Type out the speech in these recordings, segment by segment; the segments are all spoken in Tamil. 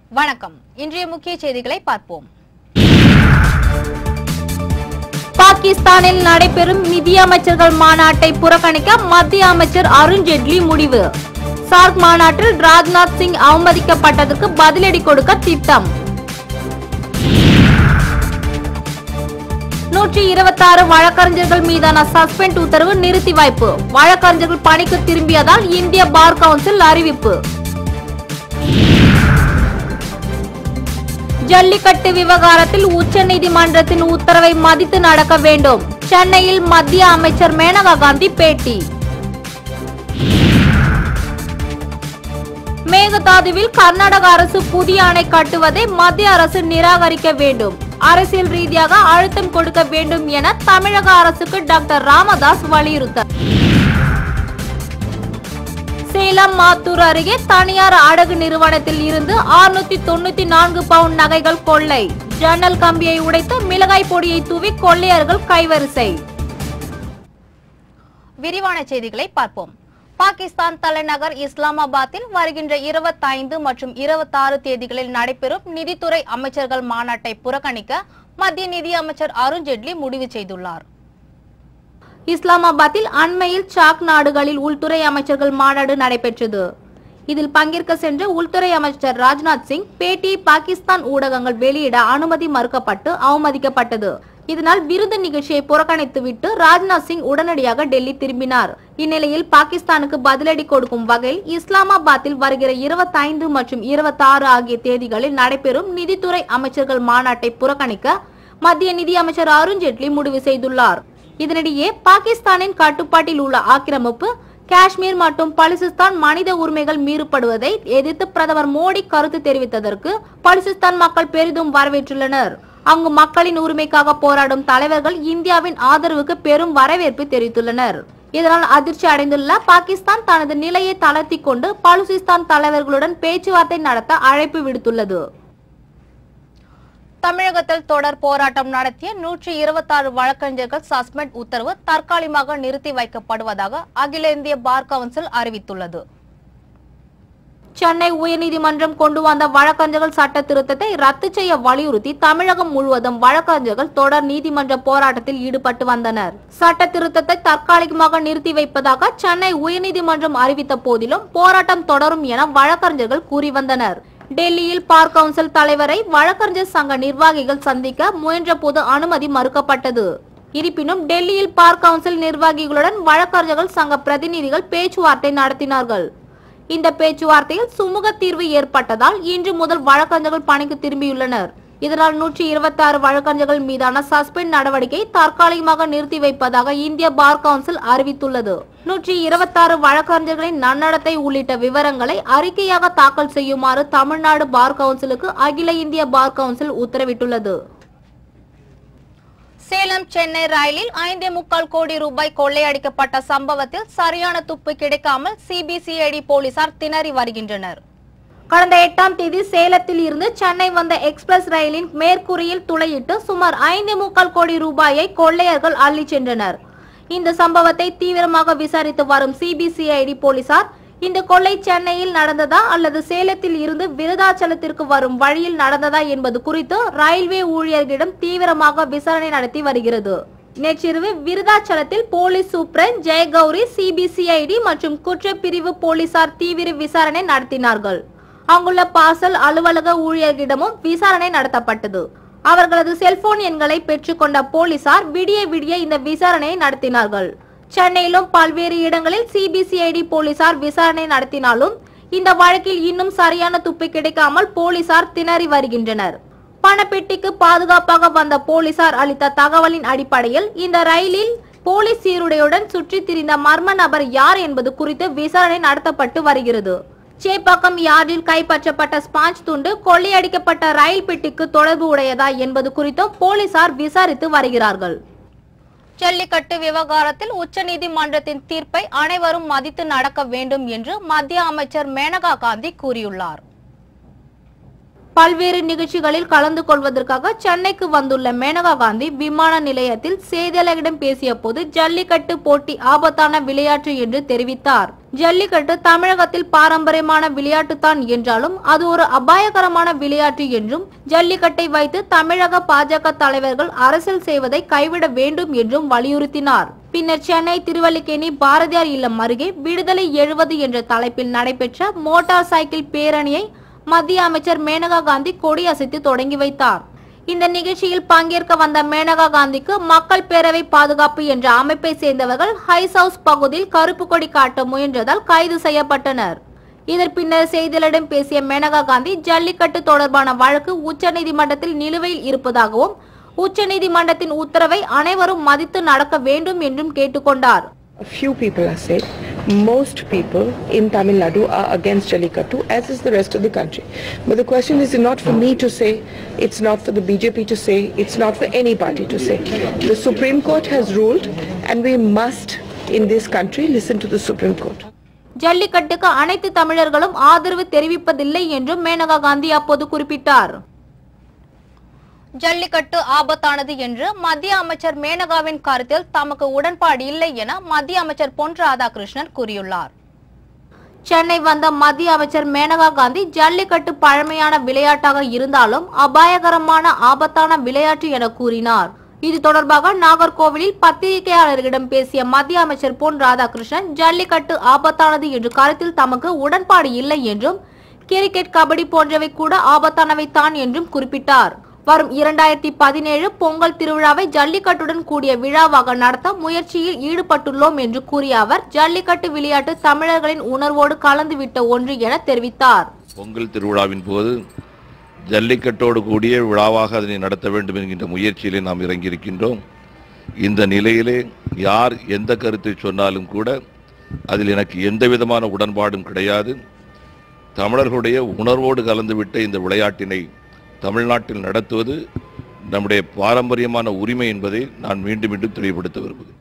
வணக்கம் இன்றைய முக்கிய செய்திகளை பார்ப்போம் பாகிஸ்தானில் நடைபெறும் நிதியமைச்சர்கள் மாநாட்டை புறக்கணிக்க மத்திய அமைச்சர் அருண் ஜெட்லி முடிவு சார்க் மாநாட்டில் ராஜ்நாத் சிங் அவமதிக்கப்பட்டதற்கு பதிலடி கொடுக்க திட்டம் நூற்றி இருபத்தாறு வழக்கறிஞர்கள் மீதான சஸ்பெண்ட் உத்தரவு நிறுத்தி வைப்பு வழக்கறிஞர்கள் பணிக்கு திரும்பியதால் இந்திய பார் கவுன்சில் அறிவிப்பு ஜல்லிக்கட்டு விவகாரத்தில் உச்சநீதிமன்றத்தின் உத்தரவை மதித்து நடக்க வேண்டும் சென்னையில் மத்திய அமைச்சர் மேனகா காந்தி பேட்டி மேகதாதுவில் கர்நாடக அரசு புதிய அணை கட்டுவதை மத்திய அரசு நிராகரிக்க வேண்டும் அரசியல் ரீதியாக அழுத்தம் கொடுக்க வேண்டும் என தமிழக அரசுக்கு டாக்டர் ராமதாஸ் வலியுறுத்தார் சேலம் மாத்தூர் அருகே தனியார் அடகு நிறுவனத்தில் இருந்து 694 தொண்ணூத்தி நான்கு பவுண்ட் நகைகள் கொள்ளை ஜன்னல் கம்பியை உடைத்து மிளகாய் பொடியை தூவி கொள்ளையர்கள் கைவரிசை விரிவான செய்திகளை பார்ப்போம் பாகிஸ்தான் தலைநகர் இஸ்லாமாபாத்தில் வருகின்ற 25 மற்றும் 26 தேதிகளில் நடைபெறும் நிதித்துறை அமைச்சர்கள் மாநாட்டை புறக்கணிக்க மத்திய நிதி அமைச்சர் அருண் ஜெட்லி முடிவு செய்துள்ளார் இஸ்லாமாபாத்தில் அண்மையில் சாக் நாடுகளில் உள்துறை அமைச்சர்கள் மாநாடு நடைபெற்றது இதில் பங்கேற்க சென்ற உள்துறை அமைச்சர் ராஜ்நாத் சிங் பேட்டி பாகிஸ்தான் ஊடகங்கள் வெளியிட அனுமதி மறுக்கப்பட்டு அவமதிக்கப்பட்டது இதனால் விருது நிகழ்ச்சியை புறக்கணித்துவிட்டு ராஜ்நாத் சிங் உடனடியாக டெல்லி திரும்பினார் இந்நிலையில் பாகிஸ்தானுக்கு பதிலடி கொடுக்கும் வகையில் இஸ்லாமாபாத்தில் வருகிற 25 மற்றும் 26 ஆகிய தேதிகளில் நடைபெறும் நிதித்துறை அமைச்சர்கள் மாநாட்டை புறக்கணிக்க மத்திய நிதி அமைச்சர் அருண் ஜெட்லி முடிவு செய்துள்ளார் இதனிடையே பாகிஸ்தானின் கட்டுப்பாட்டில் உள்ள ஆக்கிரமிப்பு காஷ்மீர் மற்றும் பலுசிஸ்தான் மனித உரிமைகள் மீறப்படுவதை எதிர்த்து பிரதமர் மோடி கருத்து தெரிவித்ததற்கு பலுசிஸ்தான் மக்கள் பெரிதும் வரவேற்றுள்ளனர் அங்கு மக்களின் உரிமைக்காக போராடும் தலைவர்கள் இந்தியாவின் ஆதரவுக்கு பெரும் வரவேற்பு தெரிவித்துள்ளனர் இதனால் அதிர்ச்சி அடைந்துள்ள பாகிஸ்தான் தனது நிலையை தளர்த்திக் கொண்டு பலுசிஸ்தான் தலைவர்களுடன் பேச்சுவார்த்தை நடத்த அழைப்பு விடுத்துள்ளது தமிழகத்தில் தொடர் போராட்டம் நடத்திய நூற்றி இருபத்தாறு வழக்கறிஞர்கள் சஸ்பெண்ட் உத்தரவு தற்காலிகமாக நிறுத்தி வைக்கப்படுவதாக அகில இந்திய பார் கவுன்சில் அறிவித்துள்ளது சென்னை உயர்நீதிமன்றம் கொண்டு வந்த வழக்கறிஞர்கள் சட்ட திருத்தத்தை ரத்து செய்ய வலியுறுத்தி தமிழகம் முழுவதும் வழக்கறிஞர்கள் தொடர் நீதிமன்ற போராட்டத்தில் ஈடுபட்டு வந்தனர் சட்ட திருத்தத்தை தற்காலிகமாக நிறுத்தி வைப்பதாக சென்னை உயர்நீதிமன்றம் அறிவித்த போதிலும் போராட்டம் தொடரும் என வழக்கறிஞர்கள் கூறி வந்தனர் டெல்லியில் பார் கவுன்சில் தலைவரை வழக்கறிஞர் சங்க நிர்வாகிகள் சந்திக்க முயன்ற போது அனுமதி மறுக்கப்பட்டது இருப்பினும் டெல்லியில் பார் கவுன்சில் நிர்வாகிகளுடன் வழக்கறிஞர்கள் சங்க பிரதிநிதிகள் பேச்சுவார்த்தை நடத்தினார்கள் இந்த பேச்சுவார்த்தையில் சுமூக தீர்வு ஏற்பட்டதால் இன்று முதல் வழக்கறிஞர்கள் பணிக்கு திரும்பியுள்ளனர் இதனால் நூற்றி இருபத்தி ஆறு வழக்கறிஞர்கள் மீதான சஸ்பெண்ட் நடவடிக்கை தற்காலிகமாக நிறுத்தி வைப்பதாக இந்திய பார் கவுன்சில் அறிவித்துள்ளது நூற்றி இருபத்தாறு வழக்கறிஞர்களின் நன்னடத்தை உள்ளிட்ட விவரங்களை அறிக்கையாக தாக்கல் செய்யுமாறு தமிழ்நாடு பார் கவுன்சிலுக்கு அகில இந்திய பார் கவுன்சில் உத்தரவிட்டுள்ளது சேலம் சென்னை ரயிலில் ஐந்தே முக்கால் கோடி ரூபாய் கொள்ளையடிக்கப்பட்ட சம்பவத்தில் சரியான துப்பு கிடைக்காமல் சிபிசிஐடி போலீசார் திணறி வருகின்றனர் கடந்த எட்டாம் தேதி சேலத்தில் இருந்து சென்னை வந்த எக்ஸ்பிரஸ் ரயிலின் மேற்கூரையில் துளையிட்டு சுமார் ஐந்து முக்கால் கோடி ரூபாயை கொள்ளையர்கள் அள்ளிச் சென்றனர் இந்த சம்பவத்தை தீவிரமாக விசாரித்து வரும் சிபிசிஐடி போலீசார் இந்த கொள்ளை சென்னையில் நடந்ததா அல்லது சேலத்தில் இருந்து விருதாச்சலத்திற்கு வரும் வழியில் நடந்ததா என்பது குறித்து ரயில்வே ஊழியர்களிடம் தீவிரமாக விசாரணை நடத்தி வருகிறது நேற்றிரவு விருதாச்சலத்தில் போலீஸ் சூப்பரண்ட் ஜெயகௌரி சிபிசிஐடி மற்றும் குற்றப்பிரிவு போலீசார் தீவிர விசாரணை நடத்தினார்கள் அங்குள்ள பார்சல் அலுவலக ஊழியர்களிடமும் விசாரணை நடத்தப்பட்டது அவர்களது செல்போன் எண்களை பெற்றுக்கொண்ட போலீசார் விடிய விடிய இந்த விசாரணையை நடத்தினார்கள் சென்னையிலும் பல்வேறு இடங்களில் சிபிசிஐடி போலீசார் விசாரணை நடத்தினாலும் இந்த வழக்கில் இன்னும் சரியான துப்பு கிடைக்காமல் போலீசார் திணறி வருகின்றனர் பணப்பெட்டிக்கு பாதுகாப்பாக வந்த போலீசார் அளித்த தகவலின் அடிப்படையில் இந்த ரயிலில் போலீஸ் சீருடையுடன் சுற்றித் திரிந்த மர்ம நபர் யார் என்பது குறித்து விசாரணை நடத்தப்பட்டு வருகிறது சேப்பாக்கம் யார்டில் கைப்பற்றப்பட்ட ஸ்பாஞ்ச் துண்டு கொள்ளையடிக்கப்பட்ட ரயில் பெட்டிக்கு தொடர்பு உடையதா என்பது குறித்தும் போலீசார் விசாரித்து வருகிறார்கள் ஜல்லிக்கட்டு விவகாரத்தில் உச்சநீதிமன்றத்தின் தீர்ப்பை அனைவரும் மதித்து நடக்க வேண்டும் என்று மத்திய அமைச்சர் மேனகா காந்தி கூறியுள்ளார் பல்வேறு நிகழ்ச்சிகளில் கலந்து கொள்வதற்காக சென்னைக்கு வந்துள்ள மேனகா காந்தி விமான நிலையத்தில் செய்தியாளர்களிடம் பேசிய போது ஜல்லிக்கட்டு போட்டி ஆபத்தான விளையாட்டு என்று தெரிவித்தார் ஜல்லிக்கட்டு தமிழகத்தில் பாரம்பரியமான விளையாட்டுத்தான் என்றாலும் அது ஒரு அபாயகரமான விளையாட்டு என்றும் ஜல்லிக்கட்டை வைத்து தமிழக பாஜக தலைவர்கள் அரசியல் செய்வதை கைவிட வேண்டும் என்றும் வலியுறுத்தினார் பின்னர் சென்னை திருவல்லிக்கேணி பாரதியார் இல்லம் அருகே விடுதலை எழுவது என்ற தலைப்பில் நடைபெற்ற மோட்டார் சைக்கிள் பேரணியை மத்திய அமைச்சர் மேனகா காந்தி கொடியசைத்து தொடங்கி வைத்தார் இந்த நிகழ்ச்சியில் பங்கேற்க வந்த மேனகா காந்திக்கு மக்கள் பேரவை பாதுகாப்பு என்ற அமைப்பை சேர்ந்தவர்கள் ஹைஸ் ஹவுஸ் பகுதியில் கருப்பு கொடி காட்ட முயன்றதால் கைது செய்யப்பட்டனர் இதன் பின்னர் செய்தியாளரிடம் பேசிய மேனகா காந்தி ஜல்லிக்கட்டு தொடர்பான வழக்கு உச்சநீதிமன்றத்தில் நிலுவையில் இருப்பதாகவும் உச்சநீதிமன்றத்தின் உத்தரவை அனைவரும் மதித்து நடக்க வேண்டும் என்றும் கேட்டுக்கொண்டார் A few people are saying most people in Tamil Nadu are against Jallikattu, as is the rest of the country. But the question is not for me to say, it's not for the BJP to say, it's not for any party to say. The Supreme Court has ruled and we must, in this country, listen to the Supreme Court. ஜல்லிக்கட்டுக்கு அனைத்து தமிழர்களும் ஆதரவு தெரிவிப்பதில்லை என்றும் மேனகா காந்தி அப்போது குறிப்பிட்டார் ஜல்லிக்கட்டு ஆபத்தானது என்று மத்திய அமைச்சர் மேனகாவின் கருத்தில் தமக்கு உடன்பாடு இல்லை என மத்திய அமைச்சர் பொன் ராதாகிருஷ்ணன் கூறியுள்ளார் சென்னை வந்த மத்திய அமைச்சர் மேனகா காந்தி ஜல்லிக்கட்டு பழமையான விளையாட்டாக இருந்தாலும் அபாயகரமான ஆபத்தான விளையாட்டு என கூறினார் இது தொடர்பாக நாகர்கோவிலில் பத்திரிகையாளர்களிடம் பேசிய மத்திய அமைச்சர் பொன் ராதாகிருஷ்ணன் ஜல்லிக்கட்டு ஆபத்தானது என்று கருத்தில் தமக்கு உடன்பாடு இல்லை என்றும் கிரிக்கெட் கபடி போன்றவை கூட ஆபத்தானவை தான் என்றும் குறிப்பிட்டார் வரும் இரண்டாயிரத்தி பதினேழு பொங்கல் திருவிழாவை ஜல்லிக்கட்டுடன் கூடிய விழாவாக நடத்த முயற்சியில் ஈடுபட்டுள்ளோம் என்று கூறிய அவர் ஜல்லிக்கட்டு விளையாட்டு தமிழர்களின் உணர்வோடு கலந்துவிட்ட ஒன்று என தெரிவித்தார் பொங்கல் திருவிழாவின் போது ஜல்லிக்கட்டோடு கூடிய விழாவாக அதனை நடத்த வேண்டும் என்கின்ற முயற்சியிலே நாம் இறங்கியிருக்கின்றோம் இந்த நிலையிலே யார் எந்த கருத்தை சொன்னாலும் கூட அதில் எனக்கு எந்த விதமான உடன்பாடும் கிடையாது தமிழர்களுடைய உணர்வோடு கலந்துவிட்ட இந்த விளையாட்டினை தமிழ்நாட்டில் நடத்துவது நம்முடைய பாரம்பரியமான உரிமை என்பதை நான் மீண்டும் மீண்டும் தெளிவுபடுத்த விரும்புகிறேன்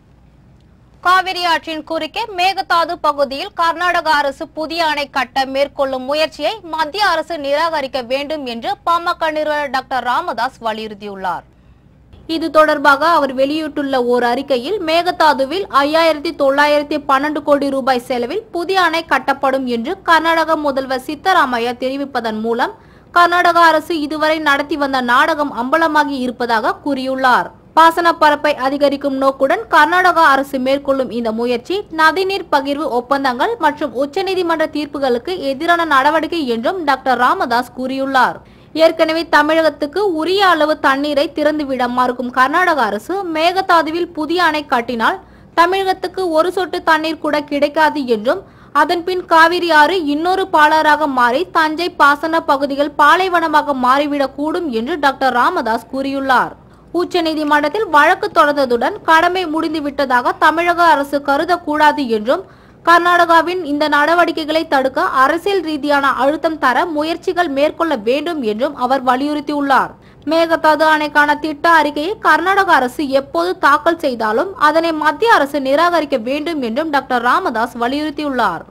காவிரி ஆற்றின் குறுக்கே மேகதாது பகுதியில் கர்நாடக அரசு புதிய அணை கட்ட மேற்கொள்ளும் முயற்சியை மத்திய அரசு நிராகரிக்க வேண்டும் என்று பாமக நிறுவனர் டாக்டர் ராமதாஸ் வலியுறுத்தியுள்ளார் இது தொடர்பாக அவர் வெளியிட்டுள்ள ஓர் அறிக்கையில் மேகதாதுவில் ஐயாயிரத்தி தொள்ளாயிரத்தி பன்னெண்டு கோடி ரூபாய் செலவில் புதிய அணை கட்டப்படும் என்று கர்நாடக முதல்வர் சித்தராமையா தெரிவிப்பதன் மூலம் கர்நாடக அரசு இதுவரை நடத்தி வந்த நாடகம் அம்பலமாகி இருப்பதாக கூறியுள்ளார் பாசன பரப்பை அதிகரிக்கும் நோக்குடன் கர்நாடகா அரசு மேற்கொள்ளும் இந்த முயற்சி நதிநீர் பகிர்வு ஒப்பந்தங்கள் மற்றும் உச்சநீதிமன்ற தீர்ப்புகளுக்கு எதிரான நடவடிக்கை என்றும் டாக்டர் ராமதாஸ் கூறியுள்ளார் ஏற்கனவே தமிழகத்துக்கு உரிய அளவு தண்ணீரை திறந்துவிட மறுக்கும் கர்நாடக அரசு மேகதாதுவில் புதிய அணை கட்டினால் தமிழகத்துக்கு ஒரு சொட்டு தண்ணீர் கூட கிடைக்காது என்றும் அதன்பின் காவிரி ஆறு இன்னொரு பாலாறாக மாறி தஞ்சை பாசன பகுதிகள் பாலைவனமாக மாறிவிடக் கூடும் என்று டாக்டர் ராமதாஸ் கூறியுள்ளார் உச்சநீதிமன்றத்தில் வழக்கு தொடர்ந்ததுடன் கடமை முடிந்துவிட்டதாக தமிழக அரசு கருதக்கூடாது என்றும் கர்நாடகாவின் இந்த நடவடிக்கைகளை தடுக்க அரசியல் ரீதியான அழுத்தம் தர முயற்சிகள் மேற்கொள்ள வேண்டும் என்றும் அவர் வலியுறுத்தியுள்ளார் மேகதாது அணைக்கான திட்ட அறிக்கையை கர்நாடக அரசு எப்போது தாக்கல் செய்தாலும் அதனை மத்திய அரசு நிராகரிக்க வேண்டும் என்றும் டாக்டர் ராமதாஸ் வலியுறுத்தியுள்ளார்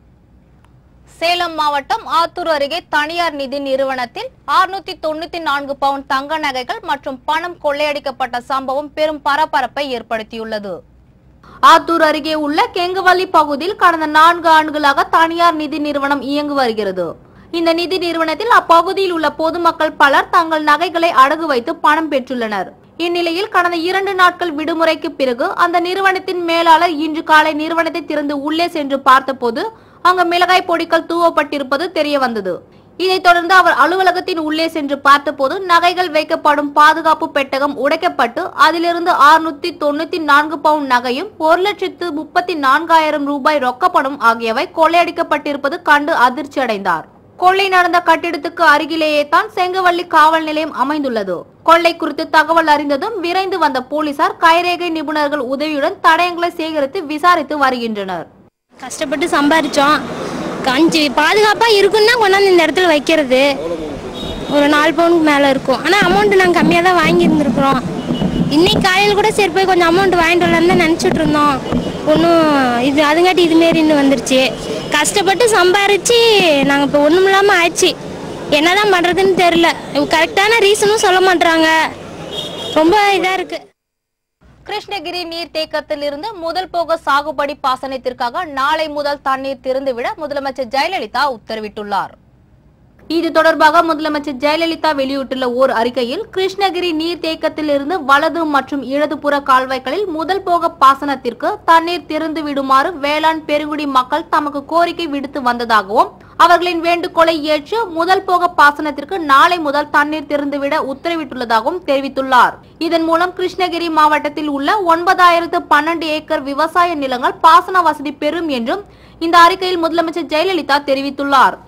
சேலம் மாவட்டம் ஆத்தூர் அருகே தனியார் நிதி நிறுவனத்தில் 694 தொண்ணூத்தி நான்கு பவுண்ட் தங்க நகைகள் மற்றும் பணம் கொள்ளையடிக்கப்பட்ட சம்பவம் பெரும் பரபரப்பை ஏற்படுத்தியுள்ளது ஆத்தூர் அருகே உள்ள கெங்குவள்ளி பகுதியில் கடந்த நான்கு ஆண்டுகளாக தனியார் நிதி நிறுவனம் இயங்கி வருகிறது இந்த நிதி நிறுவனத்தில் அப்பகுதியில் உள்ள பொதுமக்கள் பலர் தங்கள் நகைகளை அடகு வைத்து பணம் பெற்றுள்ளனர் இந்நிலையில் கடந்த இரண்டு நாட்கள் விடுமுறைக்கு பிறகு அந்த நிறுவனத்தின் மேலாளர் இன்று காலை நிறுவனத்தை திறந்து உள்ளே சென்று பார்த்தபோது அங்கு மிளகாய் பொடிகள் தூவப்பட்டிருப்பது தெரிய வந்தது இதைத் தொடர்ந்து அவர் அலுவலகத்தின் உள்ளே சென்று பார்த்தபோது நகைகள் வைக்கப்படும் பாதுகாப்பு பெட்டகம் உடைக்கப்பட்டு அதிலிருந்து 694 தொண்ணூத்தி நான்கு பவுண்ட் நகையும் ஒரு லட்சத்து முப்பத்தி நான்காயிரம் ரூபாய் ரொக்கப்பணம் ஆகியவை கொள்ளையடிக்கப்பட்டிருப்பது கண்டு அதிர்ச்சி அடைந்தார் கொள்ளை நடந்த கட்டிடத்துக்கு அருகிலேயே தான் செங்கவள்ளி காவல் நிலையம் அமைந்துள்ளது கொள்ளை குறித்து தகவல் அறிந்ததும் விரைந்து வந்த போலீசார் கைரேகை நிபுணர்கள் உதவியுடன் தடயங்களை சேகரித்து விசாரித்து வருகின்றனர் கஷ்டப்பட்டு சம்பாரிச்சோம் கஞ்சி பாதுகாப்பாக இருக்குன்னா கொண்டாந்து இந்த இடத்துல வைக்கிறது ஒரு நாலு பவுனுக்கு மேலே இருக்கும் ஆனால் அமௌண்ட் நாங்கள் கம்மியாக தான் வாங்கியிருந்துருக்குறோம் இன்னைக்கு காலையில் கூட சரி போய் கொஞ்சம் அமௌண்ட் வாங்கிட்டு வரலான்னு தான் நினச்சிட்டு இருந்தோம் ஒன்றும் இது அதுங்காட்டி இதுமாரி இன்னும் வந்துருச்சு கஷ்டப்பட்டு சம்பாரிச்சு நாங்கள் இப்போ ஒன்றும் இல்லாமல் ஆயிடுச்சு என்னதான் பண்றதுன்னு தெரியல கரெக்டான ரீசனும் சொல்ல மாட்டாங்க ரொம்ப இதா இருக்கு கிருஷ்ணகிரி நீர்த்தேக்கத்தில் இருந்து முதல் போக சாகுபடி பாசனத்திற்காக நாளை முதல் தண்ணீர் திறந்துவிட முதலமைச்சர் ஜெயலலிதா உத்தரவிட்டுள்ளார் இது தொடர்பாக முதலமைச்சர் ஜெயலலிதா வெளியிட்டுள்ள ஓர் அறிக்கையில் கிருஷ்ணகிரி நீர்த்தேக்கத்தில் இருந்து வலது மற்றும் இடதுபுற கால்வாய்களில் முதல் போக பாசனத்திற்கு தண்ணீர் திறந்து விடுமாறு வேளாண் பெருங்குடி மக்கள் தமக்கு கோரிக்கை விடுத்து வந்ததாகவும் அவர்களின் வேண்டுகோளை ஏற்று முதல் போக பாசனத்திற்கு நாளை முதல் தண்ணீர் திறந்துவிட உத்தரவிட்டுள்ளதாகவும் தெரிவித்துள்ளார் இதன் மூலம் கிருஷ்ணகிரி மாவட்டத்தில் உள்ள ஒன்பதாயிரத்து பன்னெண்டு ஏக்கர் விவசாய நிலங்கள் பாசன வசதி பெறும் என்றும் இந்த அறிக்கையில் முதலமைச்சர் ஜெயலலிதா தெரிவித்துள்ளார்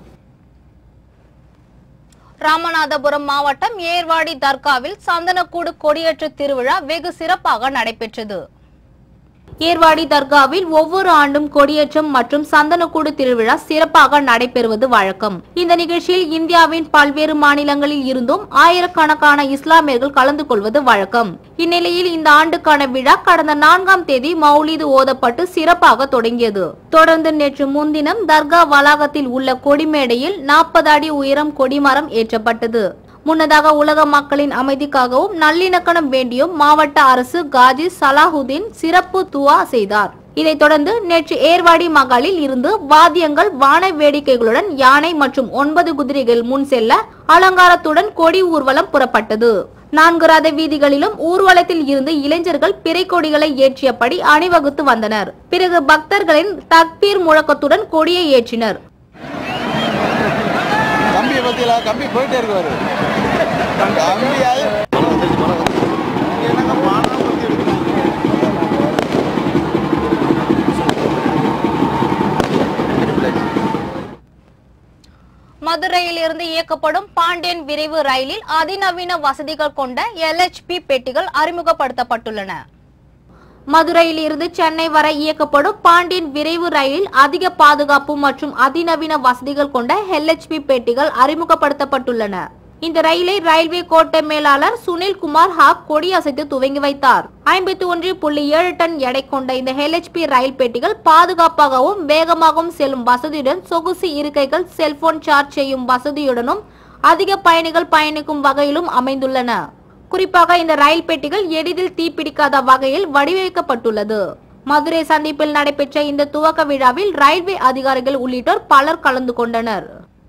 ராமநாதபுரம் மாவட்டம் ஏர்வாடி தர்காவில் சந்தனக்கூடு கொடியேற்று திருவிழா வெகு சிறப்பாக நடைபெற்றது ஏர்வாடி தர்காவில் ஒவ்வொரு ஆண்டும் கொடியேற்றம் மற்றும் சந்தனக்கூடு திருவிழா சிறப்பாக நடைபெறுவது வழக்கம் இந்த நிகழ்ச்சியில் இந்தியாவின் பல்வேறு மாநிலங்களில் இருந்தும் ஆயிரக்கணக்கான இஸ்லாமியர்கள் கலந்து கொள்வது வழக்கம் இந்நிலையில் இந்த ஆண்டுக்கான விழா கடந்த நான்காம் தேதி மௌலிது ஓதப்பட்டு சிறப்பாக தொடங்கியது தொடர்ந்து நேற்று முன்தினம் தர்கா வளாகத்தில் உள்ள கொடிமேடையில் நாற்பது அடி உயரம் கொடிமரம் ஏற்றப்பட்டது முன்னதாக உலக மக்களின் அமைதிக்காகவும் நல்லிணக்கணம் வேண்டியும் மாவட்ட அரசு காஜி சலாஹுதீன் சிறப்பு துவா செய்தார் இதைத் தொடர்ந்து நேற்று ஏர்வாடி மகாலில் இருந்து வாத்தியங்கள் வான வேடிக்கைகளுடன் யானை மற்றும் ஒன்பது குதிரைகள் முன் செல்ல அலங்காரத்துடன் கொடி ஊர்வலம் புறப்பட்டது நான்கு ரத வீதிகளிலும் ஊர்வலத்தில் இருந்து இளைஞர்கள் பிறை கொடிகளை ஏற்றியபடி அணிவகுத்து வந்தனர் பிறகு பக்தர்களின் தக்பீர் முழக்கத்துடன் கொடியை ஏற்றினர் கம்பியை பத்தியில கம்பி போயிட்டே இருக்குவாரு கம்பியாவது என்னங்க பானம் பத்தி எடுக்கிறாங்க மதுரையில் இருந்து இயக்கப்படும் பாண்டியன் விரைவு ரயிலில் அதிநவீன வசதிகள் கொண்ட எல்ஹெச்பி பெட்டிகள் அறிமுகப்படுத்தப்பட்டுள்ளன மதுரையில் இருந்து சென்னை வரை இயக்கப்படும் பாண்டியன் விரைவு ரயிலில் அதிக பாதுகாப்பு மற்றும் அதிநவீன வசதிகள் கொண்ட எல்ஹெச்பி பெட்டிகள் அறிமுகப்படுத்தப்பட்டுள்ளன இந்த ரயிலை ரயில்வே கோட்ட மேலாளர் சுனில் குமார் ஹாக் கொடியசைத்து துவங்கி வைத்தார் ஐம்பத்தி ஒன்று புள்ளி ஏழு டன் எடை கொண்ட இந்த எல்ஹெச்பி ரயில் பெட்டிகள் பாதுகாப்பாகவும் வேகமாகவும் செல்லும் வசதியுடன் சொகுசு இருக்கைகள் செல்போன் சார்ஜ் செய்யும் வசதியுடனும் அதிக பயணிகள் பயணிக்கும் வகையிலும் அமைந்துள்ளன குறிப்பாக இந்த ரயில் பெட்டிகள் எளிதில் தீப்பிடிக்காத வகையில் வடிவமைக்கப்பட்டுள்ளது மதுரை சந்திப்பில் நடைபெற்ற இந்த துவக்க விழாவில் ரயில்வே அதிகாரிகள் உள்ளிட்டோர் பலர் கலந்து கொண்டனர்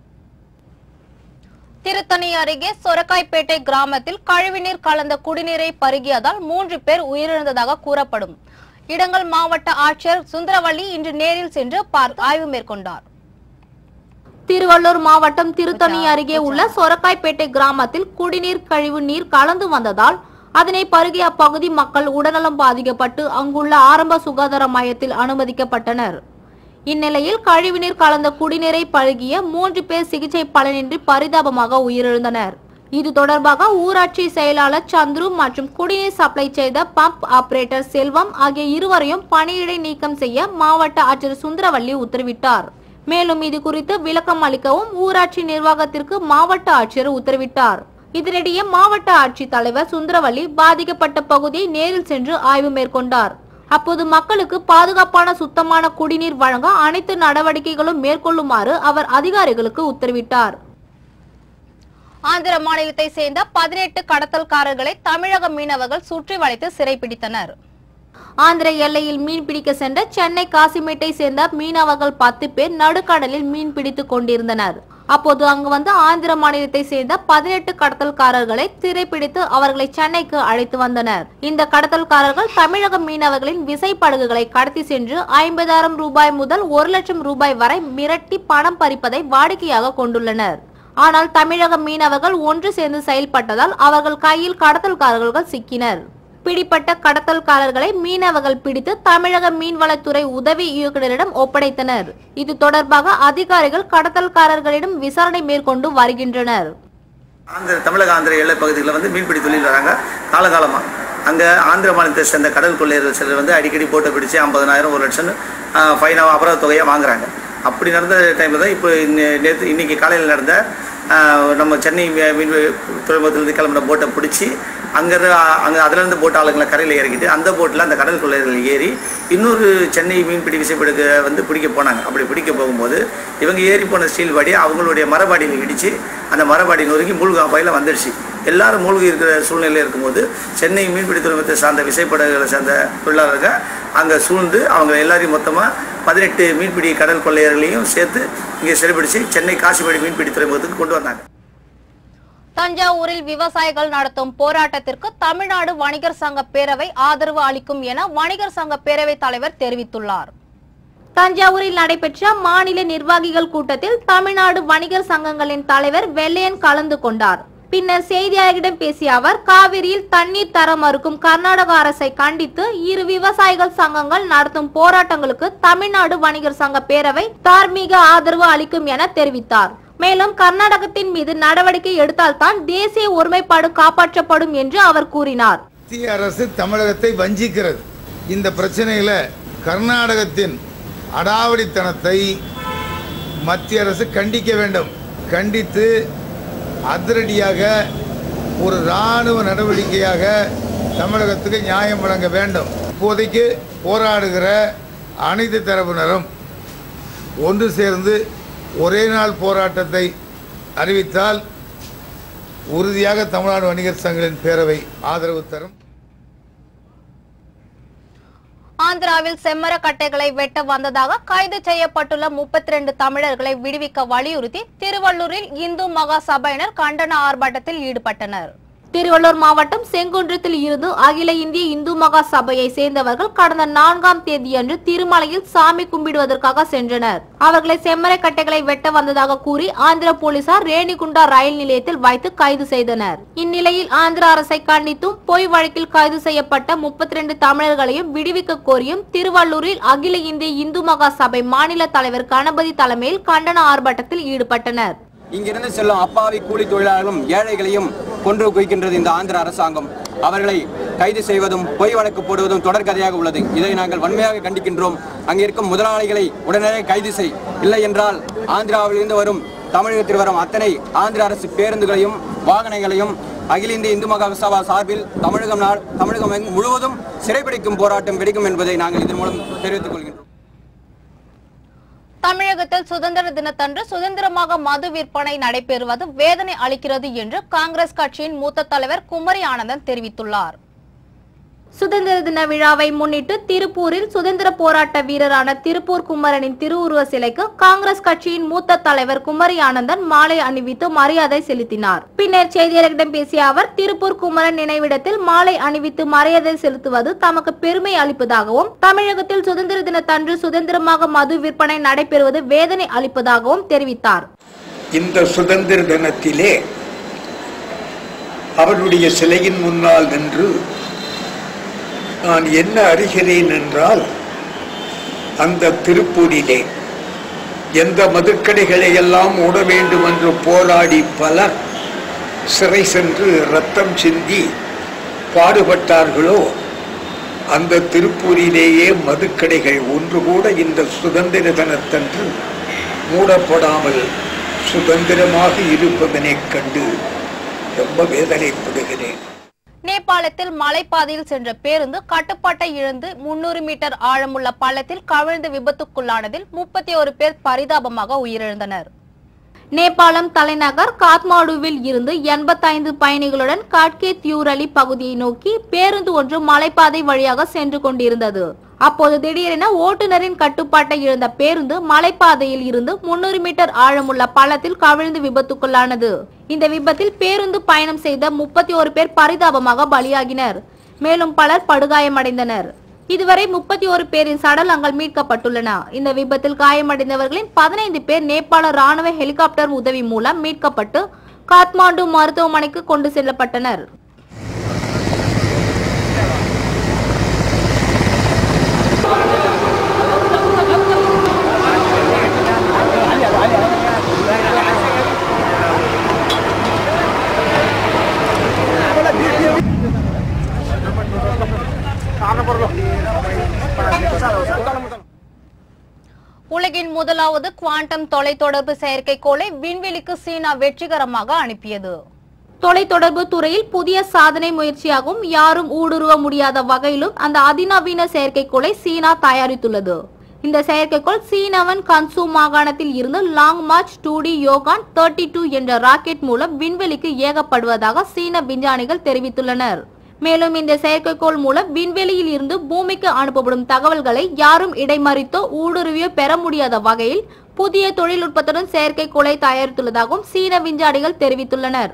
திருத்தணி அருகே சொரக்காய்பேட்டை கிராமத்தில் கழிவுநீர் கலந்த குடிநீரை பருகியதால் மூன்று பேர் உயிரிழந்ததாக கூறப்படும் இடங்கள் மாவட்ட ஆட்சியர் சுந்தரவள்ளி இன்று நேரில் சென்று பார்- ஆய்வு மேற்கொண்டார் திருவள்ளூர் மாவட்டம் திருத்தணி அருகே உள்ள சொரக்காய்பேட்டை கிராமத்தில் குடிநீர் கழிவு நீர் கலந்து வந்ததால் அதனை பருகிய அப்பகுதி மக்கள் உடல்நலம் பாதிக்கப்பட்டு அங்குள்ள ஆரம்ப சுகாதார மையத்தில் அனுமதிக்கப்பட்டனர் இந்நிலையில் கழிவுநீர் கலந்த குடிநீரை பருகிய மூன்று பேர் சிகிச்சை பலனின்றி பரிதாபமாக உயிரிழந்தனர் இது தொடர்பாக ஊராட்சி செயலாளர் சந்துரு மற்றும் குடிநீர் சப்ளை செய்த பம்ப் ஆபரேட்டர் செல்வம் ஆகிய இருவரையும் பணியிடை நீக்கம் செய்ய மாவட்ட ஆட்சியர் சுந்தரவள்ளி உத்தரவிட்டார் மேலும் இது குறித்து விளக்கம் அளிக்கவும் ஊராட்சி நிர்வாகத்திற்கு மாவட்ட ஆட்சியர் உத்தரவிட்டார் இதனிடையே மாவட்ட ஆட்சித் தலைவர் சுந்தரவள்ளி பாதிக்கப்பட்ட பகுதியை நேரில் சென்று ஆய்வு மேற்கொண்டார் அப்போது மக்களுக்கு பாதுகாப்பான சுத்தமான குடிநீர் வழங்க அனைத்து நடவடிக்கைகளும் மேற்கொள்ளுமாறு அவர் அதிகாரிகளுக்கு உத்தரவிட்டார் ஆந்திர மாநிலத்தை சேர்ந்த பதினெட்டு கடத்தல்காரர்களை தமிழக மீனவர்கள் சுற்றி வளைத்து சிறைப்பிடித்தனர் ஆந்திர எல்லையில் மீன் பிடிக்க சென்ற சென்னை காசிமேட்டை சேர்ந்த மீனவர்கள் பத்து பேர் நடுக்கடலில் மீன் பிடித்துக் கொண்டிருந்தனர் அப்போது அங்கு வந்த ஆந்திர மாநிலத்தை சேர்ந்த பதினெட்டு கடத்தல்காரர்களை சிறைப்பிடித்து அவர்களை சென்னைக்கு அழைத்து வந்தனர் இந்த கடத்தல்காரர்கள் தமிழக மீனவர்களின் விசைப்படகுகளை கடத்தி சென்று ஐம்பதாயிரம் ரூபாய் முதல் ஒரு லட்சம் ரூபாய் வரை மிரட்டி பணம் பறிப்பதை வாடிக்கையாக கொண்டுள்ளனர் ஆனால் தமிழக மீனவர்கள் ஒன்று சேர்ந்து செயல்பட்டதால் அவர்கள் கையில் கடத்தல்காரர்கள் சிக்கினர் பிடிப்பட்ட கடத்தல்காரர்களை மீனவர்கள் பிடித்து தமிழக மீன்வளத்துறை உதவி இயக்குநரிடம் ஒப்படைத்தனர் இது தொடர்பாக அதிகாரிகள் கடத்தல்காரர்களிடம் விசாரணை மேற்கொண்டு வருகின்றனர் ஆந்திர தமிழக ஆந்திர எல்லை பகுதிகளில் வந்து மீன்பிடி தொழில் வராங்க காலகாலமாக அங்கே ஆந்திர மாநிலத்தை சேர்ந்த கடல் கொள்ளையர்கள் சிலர் வந்து அடிக்கடி போட்டை பிடிச்சி ஐம்பதனாயிரம் ஒரு லட்சம் ஃபைனாக அபராத தொகையை வாங்குறாங்க அப்படி நடந்த டைமில் தான் இப்போ நேற்று இன்னைக்கு காலையில் நடந்த ஆஹ், நம்ம சென்னை மீ- மீன் துறைமுகத்திலிருந்து கிளம்பின போட்டை பிடிச்சி அங்கே அங்கே அதுலேருந்து போட் ஆளுங்களை கரையில் இறக்கிட்டு அந்த போட்டில் அந்த கடல் கொள்ளையர்கள் ஏறி இன்னொரு சென்னை மீன்பிடி விசைப்படுக்க வந்து பிடிக்க போனாங்க அப்படி பிடிக்க போகும்போது இவங்க ஏறி போன ஸ்டீல் பாடி அவங்களுடைய மரபாடியில் இடித்து அந்த மரபாடி நொறுக்கி மூழ்கா பயில வந்துடுச்சு எல்லாரும் மூழ்கி இருக்கிற சூழ்நிலையில் இருக்கும்போது சென்னை மீன்பிடி துறைமுகத்தை சார்ந்த விசைப்படகுகளை சார்ந்த தொழிலாளர்கள் அங்கே சூழ்ந்து அவங்க எல்லாரையும் மொத்தமாக பதினெட்டு மீன்பிடி கடல் கொள்ளையர்களையும் சேர்த்து இங்கே சிறைப்பிடிச்சு சென்னை காசிமேடு மீன்பிடி துறைமுகத்துக்கு கொண்டு வந்தாங்க தஞ்சாவூரில் விவசாயிகள் நடத்தும் போராட்டத்திற்கு தமிழ்நாடு வணிகர் சங்க பேரவை ஆதரவு அளிக்கும் என வணிகர் சங்க பேரவை தலைவர் தெரிவித்துள்ளார் தஞ்சாவூரில் நடைபெற்ற மாநில நிர்வாகிகள் கூட்டத்தில் தமிழ்நாடு வணிகர் சங்கங்களின் தலைவர் வெள்ளையன் கலந்து கொண்டார் பின்னர் செய்தியாளர்களிடம் பேசிய அவர் காவிரியில் தண்ணீர் தர மறுக்கும் கர்நாடக அரசை கண்டித்து இரு விவசாயிகள் சங்கங்கள் நடத்தும் போராட்டங்களுக்கு தமிழ்நாடு வணிகர் சங்க பேரவை தார்மீக ஆதரவு அளிக்கும் என தெரிவித்தார் மேலும் கர்நாடகத்தின் மீது நடவடிக்கை எடுத்தால்தான் தேசிய ஒருமைப்பாடு காப்பாற்றப்படும் என்று அவர் கூறினார் மத்திய அரசு தமிழகத்தை வஞ்சிக்கிறது இந்த பிரச்சனையில கர்நாடகத்தின் அடாவடித்தனத்தை மத்திய அரசு கண்டிக்க வேண்டும் கண்டித்து அதிரடியாக ஒரு இராணுவ நடவடிக்கையாக தமிழகத்துக்கு நியாயம் வழங்க வேண்டும் இப்போதைக்கு போராடுகிற அனைத்து தரப்பினரும் ஒன்று சேர்ந்து ஒரே நாள் போராட்டத்தை அறிவித்தால் உறுதியாக தமிழ்நாடு வணிகர் சங்கங்களின் பேரவை ஆதரவு தரும் ஆந்திராவில் செம்மர கட்டைகளை வெட்ட வந்ததாக கைது செய்யப்பட்டுள்ள முப்பத்தி ரெண்டு தமிழர்களை விடுவிக்க வலியுறுத்தி திருவள்ளூரில் இந்து மகா சபையினர் கண்டன ஆர்ப்பாட்டத்தில் ஈடுபட்டனர் திருவள்ளூர் மாவட்டம் செங்குன்றத்தில் இருந்து அகில இந்திய இந்து மகா சபையை சேர்ந்தவர்கள் கடந்த நான்காம் தேதியன்று திருமலையில் சாமி கும்பிடுவதற்காக சென்றனர் அவர்களை செம்மரை கட்டைகளை வெட்ட வந்ததாக கூறி ஆந்திர போலீசார் ரேணிகுண்டா ரயில் நிலையத்தில் வைத்து கைது செய்தனர் இந்நிலையில் ஆந்திர அரசை கண்டித்தும் பொய் வழக்கில் கைது செய்யப்பட்ட முப்பத்தி ரெண்டு தமிழர்களையும் விடுவிக்க கோரியும் திருவள்ளூரில் அகில இந்திய இந்து மகா சபை மாநில தலைவர் கணபதி தலைமையில் கண்டன ஆர்ப்பாட்டத்தில் ஈடுபட்டனர் இங்கிருந்து செல்லும் அப்பாவி கூலி தொழிலாளர்களும் ஏழைகளையும் கொன்று குவிக்கின்றது இந்த ஆந்திர அரசாங்கம் அவர்களை கைது செய்வதும் பொய் வழக்கு போடுவதும் தொடர்கதையாக உள்ளது இதை நாங்கள் வன்மையாக கண்டிக்கின்றோம் அங்கே இருக்கும் முதலாளிகளை உடனே கைது செய் இல்லை என்றால் ஆந்திராவிலிருந்து வரும் தமிழகத்தில் வரும் அத்தனை ஆந்திர அரசு பேருந்துகளையும் வாகனங்களையும் அகில இந்திய இந்து மகா சபா சார்பில் தமிழகம் நாள் தமிழகம் எங்கும் முழுவதும் சிறைபிடிக்கும் போராட்டம் வெடிக்கும் என்பதை நாங்கள் இதன் மூலம் தெரிவித்துக் கொள்கின்றோம் தமிழகத்தில் சுதந்திர தினத்தன்று சுதந்திரமாக மது விற்பனை நடைபெறுவது வேதனை அளிக்கிறது என்று காங்கிரஸ் கட்சியின் மூத்த தலைவர் குமரி ஆனந்தன் தெரிவித்துள்ளார் சுதந்திர தின விழாவை முன்னிட்டு திருப்பூரில் சுதந்திர போராட்ட வீரரான திருப்பூர் குமரனின் திருவுருவ சிலைக்கு காங்கிரஸ் கட்சியின் மூத்த தலைவர் குமரி ஆனந்தன் மாலை அணிவித்து மரியாதை செலுத்தினார் பின்னர் செய்தியாளர்களிடம் பேசிய அவர் திருப்பூர் குமரன் நினைவிடத்தில் மாலை அணிவித்து மரியாதை செலுத்துவது தமக்கு பெருமை அளிப்பதாகவும் தமிழகத்தில் சுதந்திர தினத்தன்று சுதந்திரமாக மது விற்பனை நடைபெறுவது வேதனை அளிப்பதாகவும் தெரிவித்தார் இந்த சுதந்திர தினத்திலே அவருடைய சிலையின் முன்னால் நின்று நான் என்ன அறிகிறேன் என்றால் அந்த திருப்பூரிலே எந்த மதுக்கடைகளை எல்லாம் மூட வேண்டும் என்று போராடி பலர் சிறை சென்று ரத்தம் சிந்தி பாடுபட்டார்களோ அந்த திருப்பூரிலேயே மதுக்கடைகள் ஒன்று கூட இந்த சுதந்திர தினத்தன்று மூடப்படாமல் சுதந்திரமாக இருப்பதனைக் கண்டு ரொம்ப வேதனைப்படுகிறேன் நேபாளத்தில் மலைப்பாதையில் சென்ற பேருந்து கட்டுப்பாட்டை இழந்து முன்னூறு மீட்டர் ஆழமுள்ள பள்ளத்தில் கவிழ்ந்து விபத்துக்குள்ளானதில் முப்பத்தி ஒரு பேர் பரிதாபமாக உயிரிழந்தனர் நேபாளம் தலைநகர் காத்மாண்டுவில் இருந்து எண்பத்தைந்து பயணிகளுடன் காட்கே தியூரலி பகுதியை நோக்கி பேருந்து ஒன்று மலைப்பாதை வழியாக சென்று கொண்டிருந்தது அப்போது திடீரென ஓட்டுநரின் கட்டுப்பாட்டை இழந்த பேருந்து மலைப்பாதையில் இருந்து முன்னூறு மீட்டர் ஆழமுள்ள பள்ளத்தில் கவிழ்ந்து விபத்துக்குள்ளானது இந்த விபத்தில் பேருந்து பயணம் செய்த முப்பத்தி ஒரு பேர் பரிதாபமாக பலியாகினர் மேலும் பலர் படுகாயமடைந்தனர் இதுவரை முப்பத்தி ஒரு பேரின் சடலங்கள் மீட்கப்பட்டுள்ளன இந்த விபத்தில் காயமடைந்தவர்களின் பதினைந்து பேர் நேபாள ராணுவ ஹெலிகாப்டர் உதவி மூலம் மீட்கப்பட்டு காத்மாண்டு மருத்துவமனைக்கு கொண்டு செல்லப்பட்டனர் உலகின் முதலாவது குவாண்டம் தொலைத்தொடர்பு செயற்கைக்கோளை விண்வெளிக்கு சீனா வெற்றிகரமாக அனுப்பியது தொலைத்தொடர்பு துறையில் புதிய சாதனை முயற்சியாகவும் யாரும் ஊடுருவ முடியாத வகையிலும் அந்த அதிநவீன செயற்கைக்கோளை சீனா தயாரித்துள்ளது இந்த செயற்கைக்கோள் சீனவன் கன்சூ மாகாணத்தில் இருந்து Long March two D Yaogan thirty two என்ற ராக்கெட் மூலம் விண்வெளிக்கு ஏகப்படுவதாக சீன விஞ்ஞானிகள் தெரிவித்துள்ளனர் மேலும் இந்த செயற்கைக்கோள் மூலம் விண்வெளியில் இருந்து பூமிக்கு அனுப்பப்படும் தகவல்களை யாரும் இடைமறித்தோ ஊடுருவியோ பெற முடியாத வகையில் புதிய தொழில்நுட்பத்துடன் செயற்கைக்கோளை தயாரித்துள்ளதாகவும் சீன விஞ்ஞானிகள் தெரிவித்துள்ளனர்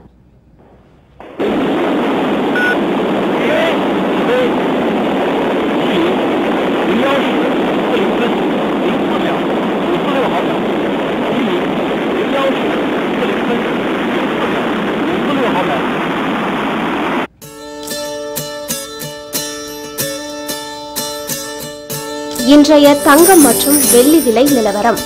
இன்றைய தங்கம் மற்றும் வெள்ளி விலை நிலவரம்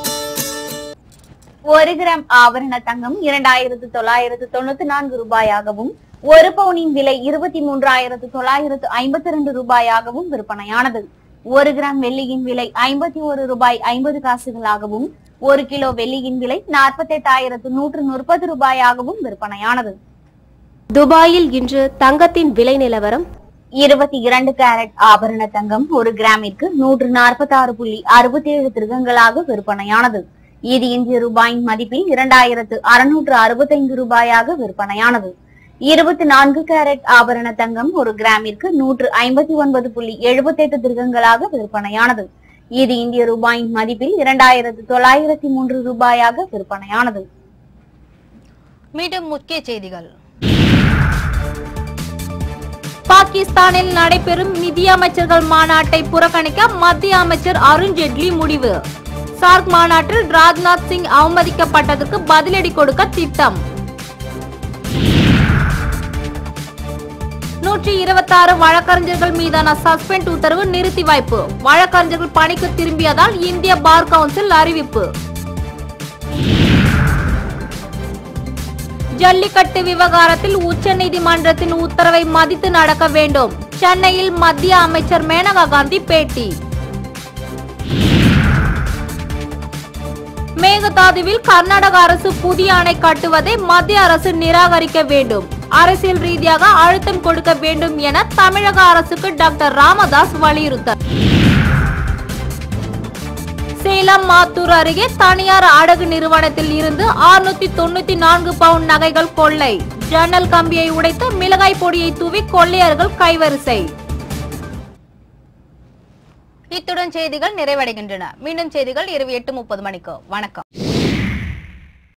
ஒரு கிராம் ஆபரண தங்கம் இரண்டாயிரத்து தொள்ளாயிரத்து தொண்ணூத்தி நான்கு ரூபாயாகவும் ஒரு பவுனின் விலை இருபத்தி மூன்றாயிரத்து தொள்ளாயிரத்து ஐம்பத்தி ரெண்டு ரூபாயாகவும் விற்பனையானது ஒரு கிராம் வெள்ளியின் விலை ஐம்பத்தி ஒரு ரூபாய் ஐம்பது காசுகளாகவும் ஒரு கிலோ வெள்ளியின் விலை நாற்பத்தி எட்டாயிரத்து நூற்று முப்பது ரூபாயாகவும் விற்பனையானது துபாயில் இன்று தங்கத்தின் விலை நிலவரம் இருபத்தி இரண்டு கேரட் ஆபரண தங்கம் ஒரு கிராமிற்கு நூற்று நாற்பத்தி ஆறு புள்ளி அறுபத்தி ஏழு திருகங்களாக விற்பனையானது இது இந்திய ரூபாயின் மதிப்பில் இரண்டாயிரத்து அறுநூற்று அறுபத்தைந்து ரூபாயாக விற்பனையானது இருபத்தி நான்கு கேரட் ஆபரண தங்கம் ஒரு கிராமிற்கு நூற்று ஐம்பத்தி ஒன்பது புள்ளி எழுபத்தி எட்டு திருகங்களாக விற்பனையானது இது இந்திய ரூபாயின் மதிப்பில் இரண்டாயிரத்து தொள்ளாயிரத்தி மூன்று ரூபாயாக விற்பனையானது மீண்டும் முக்கிய செய்திகள் பாகிஸ்தானில் நடைபெறும் நிதியமைச்சர்கள் மாநாட்டை புறக்கணிக்க மத்திய அமைச்சர் அருண் ஜெட்லி முடிவு சார்க் மாநாட்டில் ராஜ்நாத் சிங் அவமதிக்கப்பட்டதற்கு பதிலடி கொடுக்க திட்டம் நூற்றி இருபத்தாறு வழக்கறிஞர்கள் மீதான சஸ்பெண்ட் உத்தரவு நிறுத்தி வைப்பு வழக்கறிஞர்கள் பணிக்கு திரும்பியதால் இந்திய பார் கவுன்சில் அறிவிப்பு ஜல்லிக்கட்டு விவகாரத்தில் உச்சநீதிமன்றத்தின் உத்தரவை மதித்து நடக்க வேண்டும் சென்னையில் மத்திய அமைச்சர் மேனகா காந்தி பேட்டி மேகதாதுவில் கர்நாடக அரசு புதிய அணை கட்டுவதை மத்திய அரசு நிராகரிக்க வேண்டும் அரசியல் ரீதியாக அழுத்தம் கொடுக்க வேண்டும் என தமிழக அரசுக்கு டாக்டர் ராமதாஸ் வலியுறுத்தல் சேலம் மாத்தூர் அருகே தனியார் அடகு நிறுவனத்தில் இருந்து ஆறுநூத்தி தொண்ணூத்தி நான்கு பவுண்ட் நகைகள் கொள்ளை ஜன்னல் கம்பியை உடைத்து மிளகாய் பொடியை தூவி கொள்ளையர்கள் கைவரிசை இத்துடன் செய்திகள் நிறைவடைகின்றன மீண்டும் செய்திகள் இரவு எட்டு முப்பது மணிக்கு வணக்கம்